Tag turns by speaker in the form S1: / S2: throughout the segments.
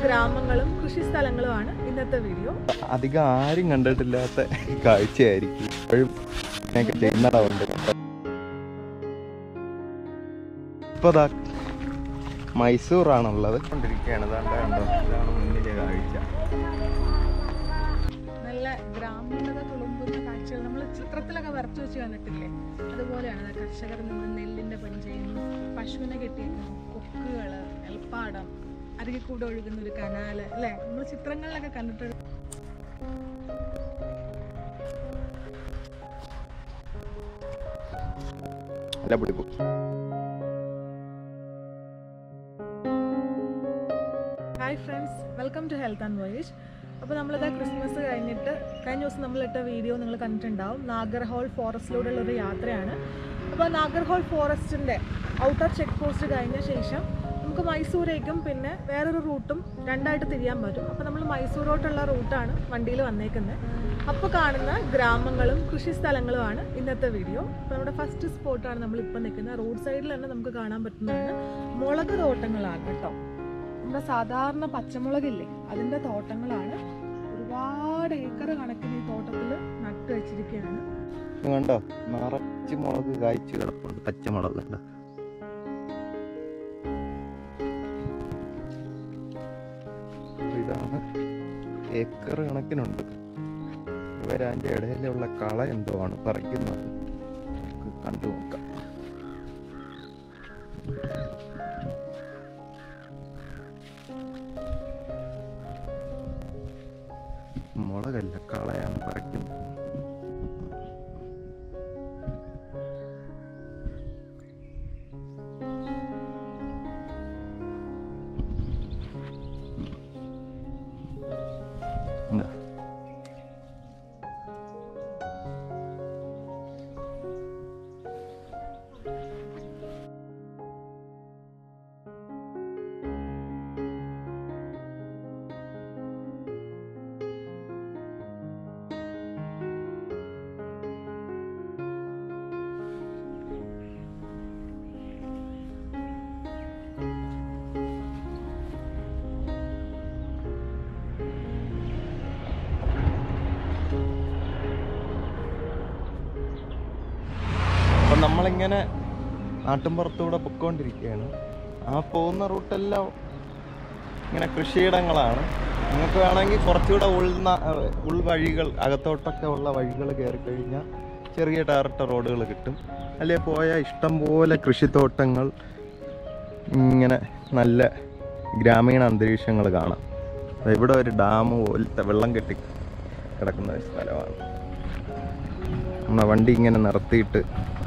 S1: ഗ്രാമങ്ങളും കൃഷി സ്ഥലങ്ങളുമാണ് ഇന്നത്തെ വീഡിയോ
S2: അധികം ആരും കണ്ടിട്ടില്ലാത്ത കാഴ്ചയായിരിക്കും ഇപ്പോഴും ഇങ്ങനെയൊക്കെ ചെയ്യുന്നതുണ്ട് ഇപ്പൊ ദാ മൈസൂറാണുള്ളത് കൊണ്ടിരിക്കുകയാണ് ദാണ്ട കണ്ടോ ഇതാണ് മുന്നിലെ കാഴ്ച
S1: നല്ല ഗ്രാമീണത തുളുമ്പുന്ന കാഴ്ചകൾ നമ്മൾ ചിത്രത്തിലൊക്കെ വരച്ചു വെച്ച് കണ്ടിട്ടില്ലേ അതുപോലെയാണ് ദാ കർഷകർ നിന്ന് നെല്ലിന്റെ പണി ചെയ്യുന്നു പശുവിനെ കെട്ടിയിരിക്കുന്നു കൊക്കുകള് നെൽപ്പാടം അരികെ കൂടെ ഒഴുകുന്ന ഒരു കനാല് അല്ലേ നമ്മൾ ചിത്രങ്ങളിലൊക്കെ കണ്ടിട്ട്
S2: അല്ല പിടിപ്പോ
S1: hi friends welcome to health and voyage അപ്പോൾ നമ്മളിതാ ക്രിസ്മസ് കഴിഞ്ഞിട്ട് കഴിഞ്ഞ ദിവസം നമ്മളിട്ട വീഡിയോ നിങ്ങൾ കണ്ടിട്ടുണ്ടാവും നാഗർഹോൾ ഫോറസ്റ്റിലൂടെയുള്ള ഒരു യാത്രയാണ് അപ്പോൾ നാഗർഹോൾ ഫോറസ്റ്റിൻ്റെ ഔട്ടർ ചെക്ക് പോസ്റ്റ് കഴിഞ്ഞ ശേഷം നമുക്ക് മൈസൂരേക്കും പിന്നെ വേറൊരു റൂട്ടും രണ്ടായിട്ട് തിരിയാൻ പറ്റും അപ്പോൾ നമ്മൾ മൈസൂരോട്ടുള്ള റൂട്ടാണ് വണ്ടിയിൽ വന്നേക്കുന്നത് അപ്പോൾ കാണുന്ന ഗ്രാമങ്ങളും കൃഷി സ്ഥലങ്ങളുമാണ് ഇന്നത്തെ വീഡിയോ അപ്പോൾ നമ്മുടെ ഫസ്റ്റ് സ്പോട്ടാണ് നമ്മളിപ്പോൾ നിൽക്കുന്നത് റോഡ് സൈഡിൽ തന്നെ നമുക്ക് കാണാൻ പറ്റുന്നതാണ് മുളക് തോട്ടങ്ങളാണ് കേട്ടോ നമ്മുടെ സാധാരണ പച്ചമുളകില്ലേ അതിന്റെ തോട്ടങ്ങളാണ് ഒരുപാട് ഏക്കർ കണക്കിന് ഈ തോട്ടത്തിൽ നട്ടു വെച്ചിരിക്കുകയാണ്
S2: ഇത് കണ്ടോ നിറച്ച് മുളക് കായ്ച്ചു കിടപ്പുണ്ട് പച്ചമുളക് കണ്ടോ അപ്പൊ ഇതാണ് ഏക്കർ കണക്കിനുണ്ട് ഇവരതിൻ്റെ ഇടയിലുള്ള കള എന്തോ ആണ് പറിക്കുന്നത് നമുക്ക് കണ്ടു നോക്കാം മുളകല്ല കളയാണ് പറിക്കുന്നത് എന്താ അപ്പം നമ്മളിങ്ങനെ നാട്ടിൻപുറത്തൂടെ പൊയ്ക്കൊണ്ടിരിക്കുകയാണ് ആ പോകുന്ന റൂട്ടെല്ലാം ഇങ്ങനെ കൃഷിയിടങ്ങളാണ് നിങ്ങൾക്ക് വേണമെങ്കിൽ കുറച്ചുകൂടെ ഉൾന ഉൾവഴികൾ അകത്തോട്ടൊക്കെ ഉള്ള വഴികൾ കയറി കഴിഞ്ഞാൽ ചെറിയ ടാറിട്ട റോഡുകൾ കിട്ടും അല്ലെ പോയാൽ ഇഷ്ടം പോലെ കൃഷിത്തോട്ടങ്ങൾ ഇങ്ങനെ നല്ല ഗ്രാമീണ അന്തരീക്ഷങ്ങൾ കാണാം ദാ ഇവിടെ ഒരു ഡാം പോലത്തെ വെള്ളം കെട്ടി കിടക്കുന്ന ഒരു സ്ഥലമാണ് നമ്മളെ വണ്ടി ഇങ്ങനെ നിർത്തിയിട്ട്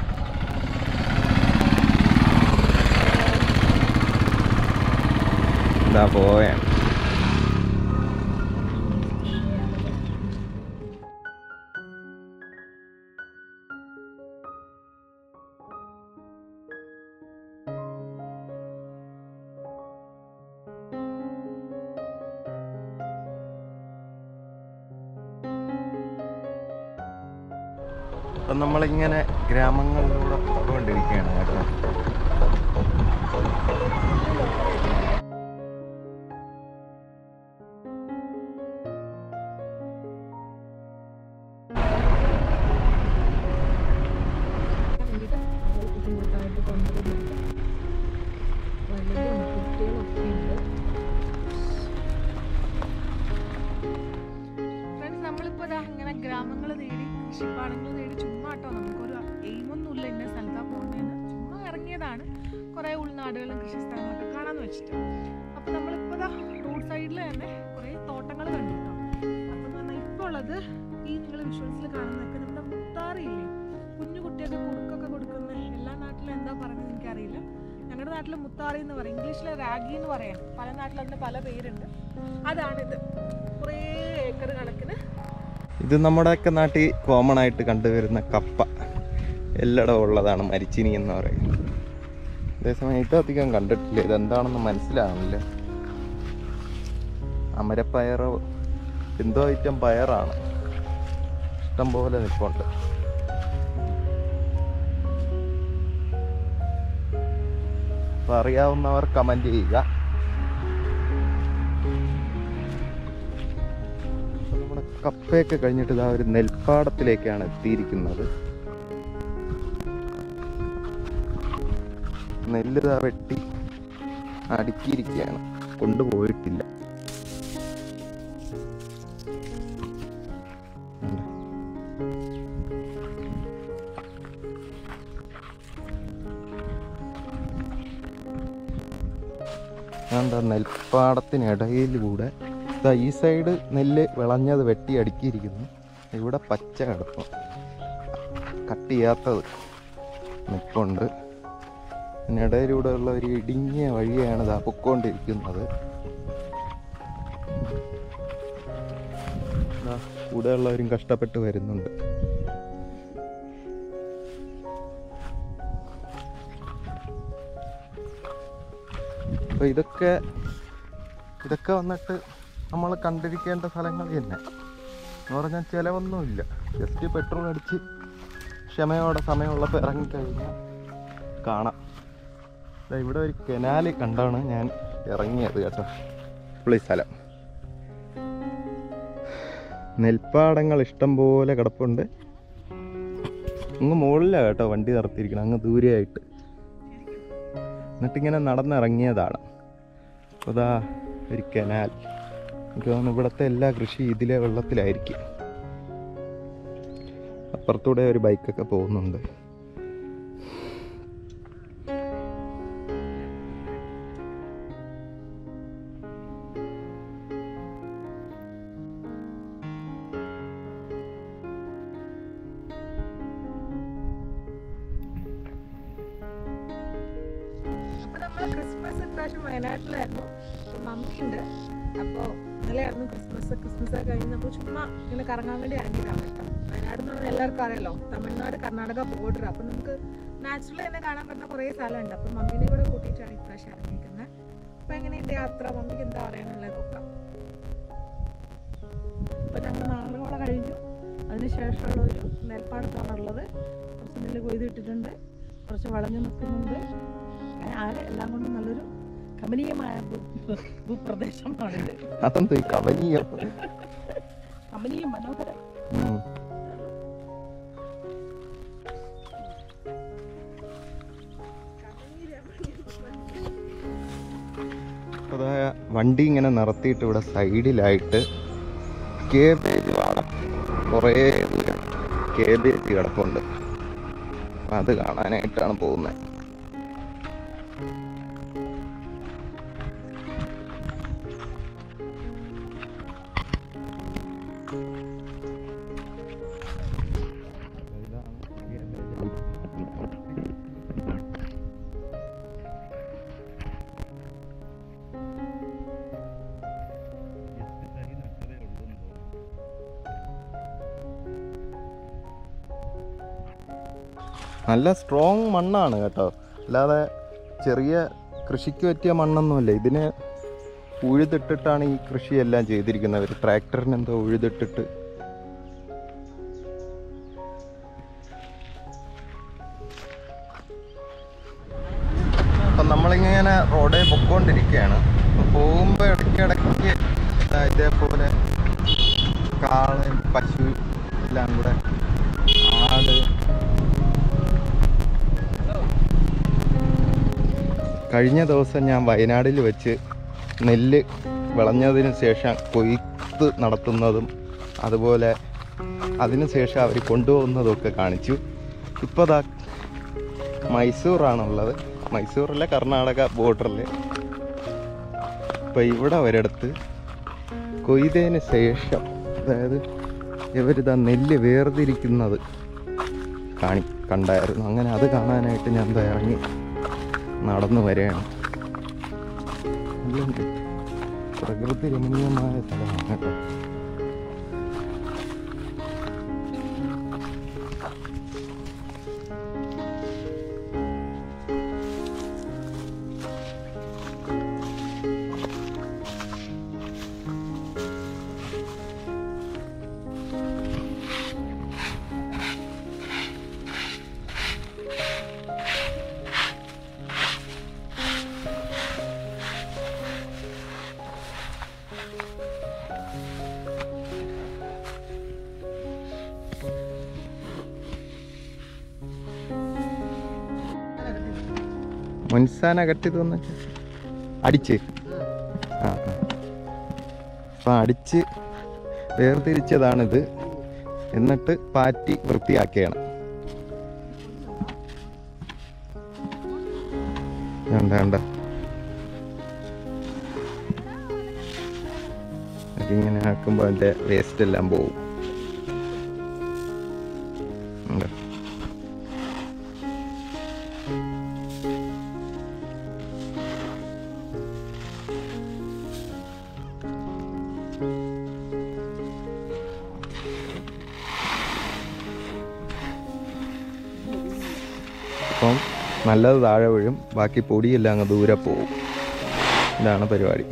S2: ഇതാ പോയാണ് അപ്പം നമ്മളിങ്ങനെ ഗ്രാമങ്ങളിലൂടെ പോയിക്കൊണ്ടിരിക്കുകയാണ് കേട്ടോ
S1: ബുദ്ധിമുട്ടായിട്ട് കൊണ്ടുവരുന്നുണ്ട് വലുതും കുട്ടികളൊക്കെ ഉണ്ട് ഫ്രണ്ട്സ് നമ്മളിപ്പോൾ ഇതാ ഇങ്ങനെ ഗ്രാമങ്ങൾ തേടി കൃഷിപ്പാടങ്ങൾ തേടി ചുമ്മാ കേട്ടോ നമുക്കൊരു എയിമൊന്നുമില്ല ഇന്ന സ്ഥലത്താ പോകുന്നതെന്ന് ചുമ്മാ ഇറങ്ങിയതാണ് കുറേ ഉൾനാടുകളും കൃഷിസ്ഥലങ്ങളൊക്കെ കാണാമെന്ന് വെച്ചിട്ട് അപ്പോൾ നമ്മളിപ്പോൾ ഇതാ റോഡ് സൈഡിൽ തന്നെ കുറേ തോട്ടങ്ങൾ കണ്ടു കേട്ടോ അപ്പം എന്ന് പറഞ്ഞാൽ ഇപ്പോൾ ഉള്ളത് ഈ നിങ്ങൾ വിഷ്വൽസിൽ കാണുന്നതൊക്കെ നമ്മുടെ മുത്താറിയില്ലേ കുഞ്ഞു കുട്ടിയൊക്കെ കുറുക്കൊക്കെ കൊടുക്കുന്ന എല്ലാ നാട്ടിലും എന്താ പറയുന്നത് എനിക്കറിയില്ല ഞങ്ങളുടെ നാട്ടിൽ മുത്താറി എന്ന് പറയും ഇംഗ്ലീഷിൽ റാഗി എന്ന് പറയാം പല നാട്ടിലും അതിന് പല പേരുണ്ട് അതാണിത് കുറേ ഏക്കർ കണക്കിന്
S2: ഇത് നമ്മുടെയൊക്കെ നാട്ടിൽ കോമൺ ആയിട്ട് കണ്ടുവരുന്ന കപ്പ എല്ലായിടവും ഉള്ളതാണ് മരിച്ചിനി എന്ന് പറയുന്നത് അതേസമയം ഇതധികം കണ്ടിട്ടില്ല ഇതെന്താണെന്ന് മനസ്സിലാവുന്നില്ല അമരപ്പയറോ എന്തോ ഐറ്റം പയറാണ് ഇഷ്ടം പോലെ നിൽപ്പുണ്ട് അപ്പോൾ അറിയാവുന്നവർ കമൻറ്റ് ചെയ്യുക കപ്പയൊക്കെ കഴിഞ്ഞിട്ട് ഇതാ ഒരു നെൽപ്പാടത്തിലേക്കാണ് എത്തിയിരിക്കുന്നത് നെല്ല് ഇതാ വെട്ടി അടുക്കിയിരിക്കുകയാണ് കൊണ്ടുപോയിട്ടില്ല ഉണ്ട്. എന്താ നെൽപ്പാടത്തിനിടയിലൂടെ ഇതാ ഈ സൈഡ് നെല്ല് വിളഞ്ഞത് വെട്ടി അടുക്കിയിരിക്കുന്നു ഇവിടെ പച്ച കിടക്കും കട്ട് ചെയ്യാത്തത് നിൽപ്പുണ്ട് ഇതിനിടയിലൂടെ ഉള്ള ഒരു ഇടുങ്ങിയ വഴിയാണ് ഇതാ പൊക്കോണ്ടിരിക്കുന്നത് ദാ കൂടെ ഉള്ളവരും കഷ്ടപ്പെട്ട് വരുന്നുണ്ട് അപ്പൊ ഇതൊക്കെ ഇതൊക്കെ വന്നിട്ട് നമ്മൾ കണ്ടിരിക്കേണ്ട സ്ഥലങ്ങൾ തന്നെ എന്ന് പറഞ്ഞാൽ ചിലവൊന്നുമില്ല ജസ്റ്റ് പെട്രോൾ അടിച്ച് ക്ഷമയോടെ സമയമുള്ളപ്പോൾ ഇറങ്ങിക്കഴിഞ്ഞാൽ കാണാം ദാ ഇവിടെ ഒരു കനാല് കണ്ടാണ് ഞാൻ ഇറങ്ങിയത് കേട്ടോ ഇപ്പോൾ ഈ സ്ഥലം നെൽപ്പാടങ്ങൾ ഇഷ്ടം പോലെ കിടപ്പുണ്ട് അങ്ങ് മുകളിലാണ് കേട്ടോ വണ്ടി നിർത്തിയിരിക്കണം അങ്ങ് ദൂരെയായിട്ട് എന്നിട്ടിങ്ങനെ നടന്നിറങ്ങിയതാണ് അപ്പോൾ അതാ ഒരു കനാൽ എനിക്ക് തോന്നുന്നു ഇവിടുത്തെ എല്ലാ കൃഷി ഇതിലെ വെള്ളത്തിലായിരിക്കും അപ്പുറത്തൂടെ ഒരു ബൈക്കൊക്കെ പോകുന്നുണ്ട്
S1: അപ്പൊ നമ്മള് ക്രിസ്മസ് ഇപ്രാവശ്യം വയനാട്ടിലായിരുന്നു മമ്മിയുണ്ട് അപ്പോ ഇന്നലെയായിരുന്നു ക്രിസ്മസ് ക്രിസ്മസ് ഒക്കെ കഴിഞ്ഞ് നമ്മൾ ചുമ്മാ ഇങ്ങനെ കറങ്ങാൻ വേണ്ടി ഇറങ്ങിയതാണ് കേട്ടോ വയനാട് എന്ന് പറഞ്ഞാൽ എല്ലാവർക്കും അറിയാലോ തമിഴ്നാട് കർണാടക ബോർഡർ അപ്പൊ നമുക്ക് നാച്ചുറലി തന്നെ കാണാൻ പറ്റുന്ന കുറേ സ്ഥലമുണ്ട് അപ്പൊ മമ്മീനെ കൂടെ കൂട്ടിയിട്ടാണ് ഇപ്രാവശ്യം ഇറങ്ങിയിരിക്കുന്നത് അപ്പൊ എങ്ങനെയുണ്ട് യാത്ര മമ്മിക്ക് എന്താ പറയാനുള്ളത് നോക്കാം അപ്പൊ ഞങ്ങൾ നാളുകളെ കഴിഞ്ഞു അതിനുശേഷമുള്ള ഒരു നെൽപ്പാടത്താണുള്ളത് കുറച്ച് നെല്ല് കൊയ്തിട്ടിട്ടുണ്ട് കുറച്ച് വളഞ്ഞു നിൽക്കുന്നുണ്ട് അങ്ങനെ ആകെ എല്ലാം കൊണ്ടും നല്ലൊരു കമനീയമായ ഭൂ- ഭൂപ്രദേശമാണിത്
S2: അതെന്ത് ഈ കവനീയം
S1: കമനീയം മനോഹരം
S2: ഉം. അതാ വണ്ടി ഇങ്ങനെ നിർത്തിയിട്ട് ഇവിടെ സൈഡിലായിട്ട് കേബേജ് കാണാം കുറേ ദൂരം കേബേജ് കിടപ്പുണ്ട് അപ്പം അത് കാണാനായിട്ടാണ് പോകുന്നത് നല്ല സ്ട്രോങ് മണ്ണാണ് കേട്ടോ അല്ലാതെ ചെറിയ കൃഷിക്ക് പറ്റിയ മണ്ണൊന്നുമല്ല ഇതിന് ഉഴുതിട്ടിട്ടാണ് ഈ കൃഷിയെല്ലാം ചെയ്തിരിക്കുന്നത് ഒരു ട്രാക്ടറിന് എന്തോ ഉഴുതിട്ടിട്ട് അപ്പം നമ്മളിങ്ങനെ റോഡിൽ പൊക്കോണ്ടിരിക്കുകയാണ് അപ്പോൾ പോകുമ്പോൾ ഇടയ്ക്കിടയ്ക്ക് ദാ ഇതേപോലെ കാളയും പശു എല്ലാം കൂടെ ആട് കഴിഞ്ഞ ദിവസം ഞാൻ വയനാടിൽ വെച്ച് നെല്ല് വിളഞ്ഞതിന് ശേഷം കൊയ്ത്ത് നടത്തുന്നതും അതുപോലെ അതിന് ശേഷം അവർ കൊണ്ടുപോകുന്നതും ഒക്കെ കാണിച്ചു ഇപ്പോൾ ദാ മൈസൂറാണുള്ളത് മൈസൂറിലെ കർണാടക ബോർഡറിൽ ഇപ്പോൾ ഇവിടെ ഒരിടത്ത് കൊയ്തതിന് ശേഷം അതായത് ഇവരിതാ നെല്ല് വേർതിരിക്കുന്നത് കാണി കണ്ടായിരുന്നു അങ്ങനെ അത് കാണാനായിട്ട് ഞാൻ ദാ ഇറങ്ങി നടന്നു വരികയാണ് നല്ല പ്രകൃതി രമണീയമായ സ്ഥലമാണ് കേട്ടോ മുൻസാന കെട്ടിയതെന്ന് വെച്ചാൽ അടിച്ച് ആ ആ. അപ്പം അടിച്ച് വേർതിരിച്ചതാണിത് എന്നിട്ട് പാറ്റി വൃത്തിയാക്കിയാണ് വേണ്ട വേണ്ട അതിങ്ങനെ ആക്കുമ്പോൾ അതിൻ്റെ വേസ്റ്റ് എല്ലാം പോവും ഉണ്ട്. അപ്പം നല്ലത് താഴെ വീഴും ബാക്കി പൊടിയെല്ലാം അങ്ങ് ദൂരെ പോവും ഇതാണ് പരിപാടി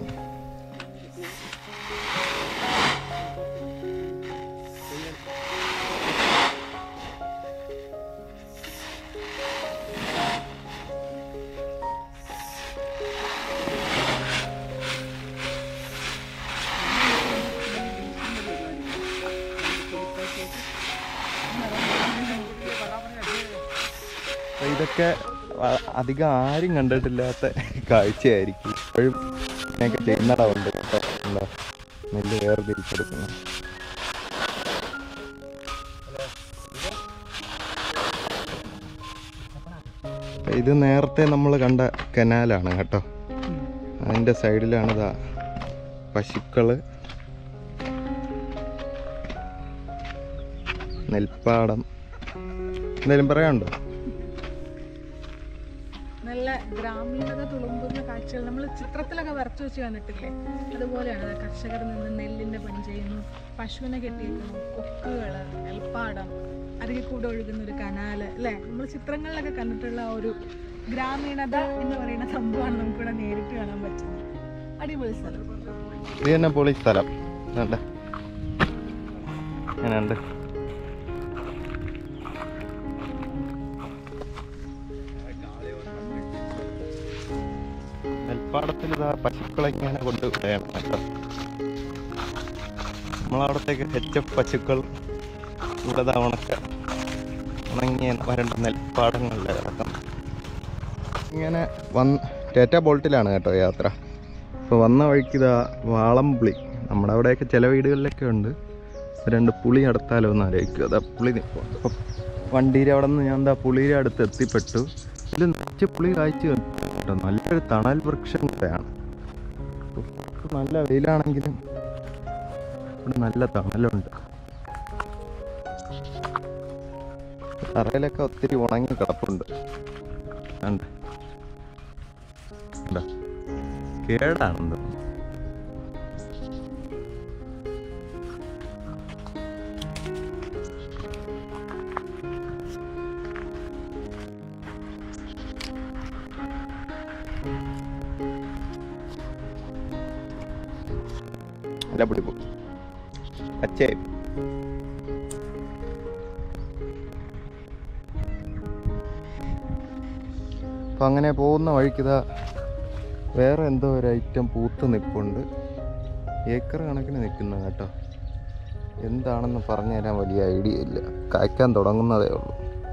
S2: അപ്പൊ ഇതൊക്കെ വ- അധികം ആരും കണ്ടിട്ടില്ലാത്ത കാഴ്ചയായിരിക്കും ഇപ്പോഴും ഇങ്ങനെയൊക്കെ ചെയ്യുന്നടമുണ്ട് കേട്ടോ എന്താ നെല്ല് വേർതിരിച്ചെടുക്കുന്നു അപ്പൊ ഇത് നേരത്തെ നമ്മൾ കണ്ട കനാലാണ് കേട്ടോ അതിൻ്റെ സൈഡിലാണ് ഇതാ പശുക്കള് നെൽപ്പാടം എന്തെങ്കിലും പറയാനുണ്ടോ
S1: നല്ല ഗ്രാമീണത തുളുമ്പുന്ന കാഴ്ചകൾ നമ്മൾ ചിത്രത്തിലൊക്കെ വരച്ചു വെച്ച് കണ്ടിട്ടില്ലേ അതുപോലെയാണ് ദാ കർഷകർ നിന്ന് നെല്ലിന്റെ പണി ചെയ്യുന്നു പശുവിനെ കെട്ടിയിരിക്കുന്നു കൊക്കുകള് നെൽപ്പാടം അരികെ കൂടെ ഒഴുകുന്ന ഒരു കനാല് അല്ലേ നമ്മൾ ചിത്രങ്ങളിലൊക്കെ കണ്ടിട്ടുള്ള ആ ഒരു ഗ്രാമീണത എന്ന് പറയുന്ന സംഭവമാണ് നമുക്കിവിടെ നേരിട്ട് കാണാൻ പറ്റുന്നത് അടിപൊളി സ്ഥലം
S2: ഇത് തന്നെ പൊളി സ്ഥലം വേണ്ട അങ്ങനെയുണ്ട് നെൽപ്പാടത്തിൽ ഇതാ പശുക്കളെ ഇങ്ങനെ കൊണ്ടുവിടണം കേട്ടോ നമ്മളവിടത്തേക്ക് എച്ച് എഫ് പശുക്കൾ ഇവിടെ ദാ ഉണക്ക ഉണങ്ങിയ വരണ്ട നെൽപ്പാടങ്ങളിലെ കിടക്കണം ഇങ്ങനെ വന്ന് ടാറ്റ ബോൾട്ടിലാണ് കേട്ടോ യാത്ര ഇപ്പോൾ വന്ന വഴിക്ക് ഇതാ വാളംപുളി നമ്മുടെ അവിടെയൊക്കെ ചില വീടുകളിലൊക്കെ ഉണ്ട് രണ്ട് പുളി അടുത്താലോ എന്ന് ആലോചിക്കും അതാ പുളി നിൽക്കും അപ്പം വണ്ടിയുടെ അവിടെ നിന്ന് ഞാൻ എന്താ പുളിയുടെ അടുത്ത് എത്തിപ്പെട്ടു ഇതിൽ നിറച്ച് പുളി കായ്ച്ചു കേട്ടോ നല്ലൊരു തണൽ വൃക്ഷം കൂടെയാണ് ഇപ്പൊ നല്ല വെയിലാണെങ്കിലും ഇവിടെ നല്ല തണലുണ്ട് തറയിലൊക്കെ ഒത്തിരി ഉണങ്ങി കിടപ്പുണ്ട് കണ്ടോ? കണ്ടോ? കേടാണെന്ന് തോന്നുന്നു. നല്ല പിടിപ്പു അച്ചേ അപ്പം അങ്ങനെ പോകുന്ന വഴിക്കിതാ വേറെ എന്തോ ഒരു ഐറ്റം പൂത്ത് നിൽപ്പുണ്ട് ഏക്കർ കണക്കിന് നിൽക്കുന്ന കേട്ടോ എന്താണെന്ന് പറഞ്ഞു തരാൻ വലിയ ഐഡിയ ഇല്ല കായ്ക്കാൻ തുടങ്ങുന്നതേ ഉള്ളൂ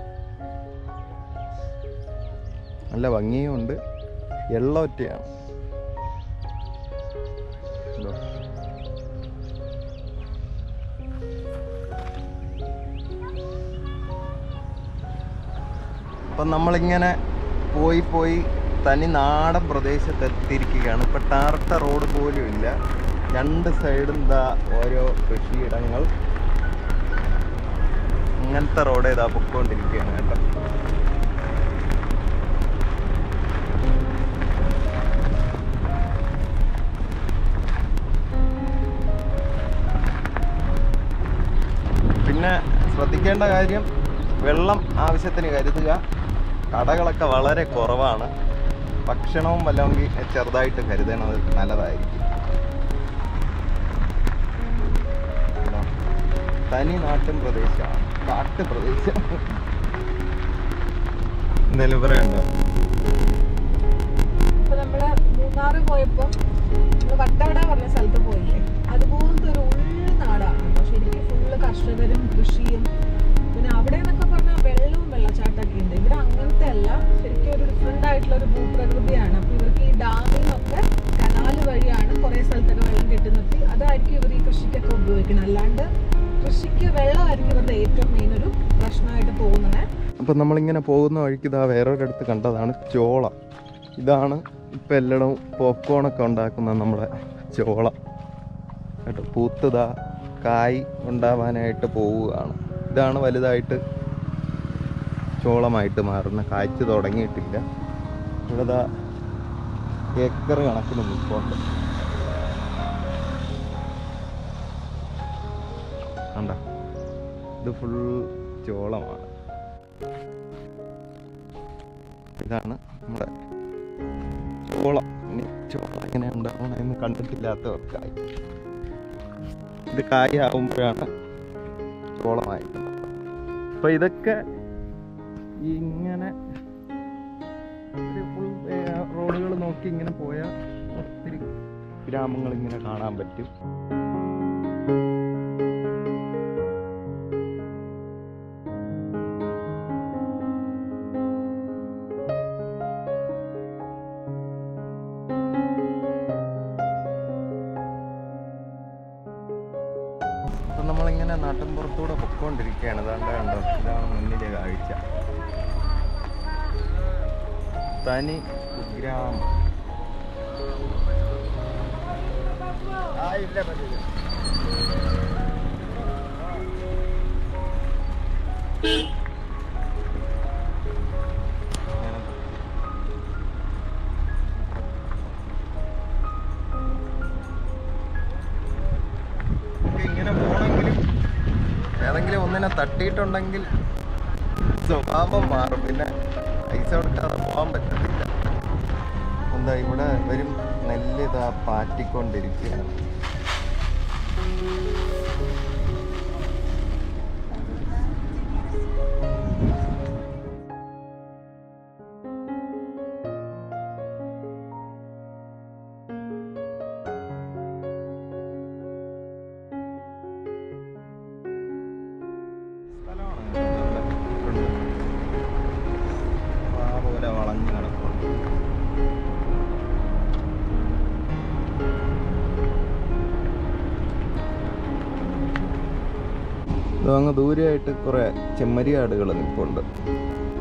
S2: നല്ല ഭംഗിയുമുണ്ട് എള്ളൊറ്റയാണ് ഇതോ. അപ്പം നമ്മളിങ്ങനെ പോയി പോയി തനി നാടൻ പ്രദേശത്ത് എത്തിയിരിക്കുകയാണ് ഇപ്പം ടാർട്ട റോഡ് പോലും ഇല്ല രണ്ട് സൈഡും ഇതാ ഓരോ കൃഷിയിടങ്ങൾ ഇങ്ങനത്തെ റോഡ് ഇതാ പൊക്കോണ്ടിരിക്കുകയാണ് കേട്ടോ പിന്നെ ശ്രദ്ധിക്കേണ്ട കാര്യം വെള്ളം ആവശ്യത്തിന് കരുതുക കടകളൊക്കെ വളരെ കുറവാണ് ഭക്ഷണവും വല്ലമെങ്കിൽ ചെറുതായിട്ട് കരുതണത് നല്ലതായിരിക്കും കേട്ടോ? തനി നാട്ടിൻ പ്രദേശമാണ് കാട്ടു പ്രദേശം എന്തായാലും പറയണ്ടോ
S1: ഇപ്പൊ നമ്മള് മൂന്നാറ് പോയപ്പോ നമ്മള് വട്ടവട പറഞ്ഞ സ്ഥലത്ത് പോയില്ലേ അതുപോലത്തെ ഒരു ഉൾനാടാണ് കേട്ടോ ശരിക്കും ഫുള്ള് കർഷകരും കൃഷിയും അവിടെ എന്നൊക്കെ പറഞ്ഞാൽ വെള്ളവും വെള്ളച്ചാട്ടമൊക്കെ ഉണ്ട് ഇവിടെ അങ്ങനത്തെ അല്ല ശരിക്കും ഒരു ഡിഫറെന്റ് ആയിട്ടുള്ള ഒരു ഭൂപ്രകൃതി അതായിരിക്കും ഇവർ ഈ കൃഷിക്കൊക്കെ ഉപയോഗിക്കുന്നത് അല്ലാണ്ട് കൃഷിക്ക് വെള്ളമായിരിക്കും ഇവരുടെ ഏറ്റവും മെയിൻ ഒരു പ്രശ്നമായിട്ട് തോന്നുന്നത്
S2: അപ്പം നമ്മളിങ്ങനെ പോകുന്ന വഴിക്ക് ഇതാ വേറൊരിടത്ത് കണ്ടതാണ് ചോള ഇതാണ് ഇപ്പം എല്ലായിടവും പോപ്കോണൊക്കെ ഉണ്ടാക്കുന്ന നമ്മുടെ ചോള കേട്ടോ പൂത്തതാ കായ് ഉണ്ടാവാനായിട്ട് പോവുകയാണ് ഇതാണ് വലുതായിട്ട് ചോളമായിട്ട് മാറുന്ന കായ്ച്ച് തുടങ്ങിയിട്ടില്ല ഇവിടെ ദാ ഏക്കർ കണക്കിന് നിൽപ്പുണ്ട് കണ്ട ഇത് ഫുൾ ചോളമാണ് ഇതാണ് നമ്മുടെ ചോളം ഇനി ചോളം എങ്ങനെ ഉണ്ടാവണമെന്ന് കണ്ടിട്ടില്ലാത്തവർക്കായി ഇത് കായാവുമ്പോഴാണ് ചോളമായിട്ട് അപ്പൊ ഇതൊക്കെ ഇങ്ങനെ ഫുൾ റോഡുകൾ നോക്കി ഇങ്ങനെ പോയാൽ ഒത്തിരി ഗ്രാമങ്ങൾ ഇങ്ങനെ കാണാൻ പറ്റും അപ്പൊ നമ്മളിങ്ങനെ നാട്ടിൻപുറത്തൂടെ പൊക്കോണ്ടിരിക്കുകയാണ് ഇതാണ്ട് കണ്ടോ ഇതാണ് മുന്നിലെ കാഴ്ച തനി കുഗ്രാമം ആ ഇല്ല പറ്റില്ല ഇങ്ങനെ നമുക്ക് ഇങ്ങനെ പോണെങ്കിലും ഏതെങ്കിലും ഒന്നിനെ തട്ടിയിട്ടുണ്ടെങ്കിൽ സ്വഭാവം മാറും പിന്നെ പൈസ കൊടുക്കാതെ പോകാൻ പറ്റത്തില്ല എന്താ ഇവിടെ വരും നെല്ല് ഇതാ പാറ്റിക്കൊണ്ടിരിക്കുകയാണ് സ്ഥലമാണ് ഇവിടെ ഉണ്ട്. പാ പോലെ വളഞ്ഞു കിടപ്പുണ്ട് ഇത് അങ്ങ് ദൂരെയായിട്ട് കുറെ ചെമ്മരിയാടുകൾ നിൽപ്പുണ്ട്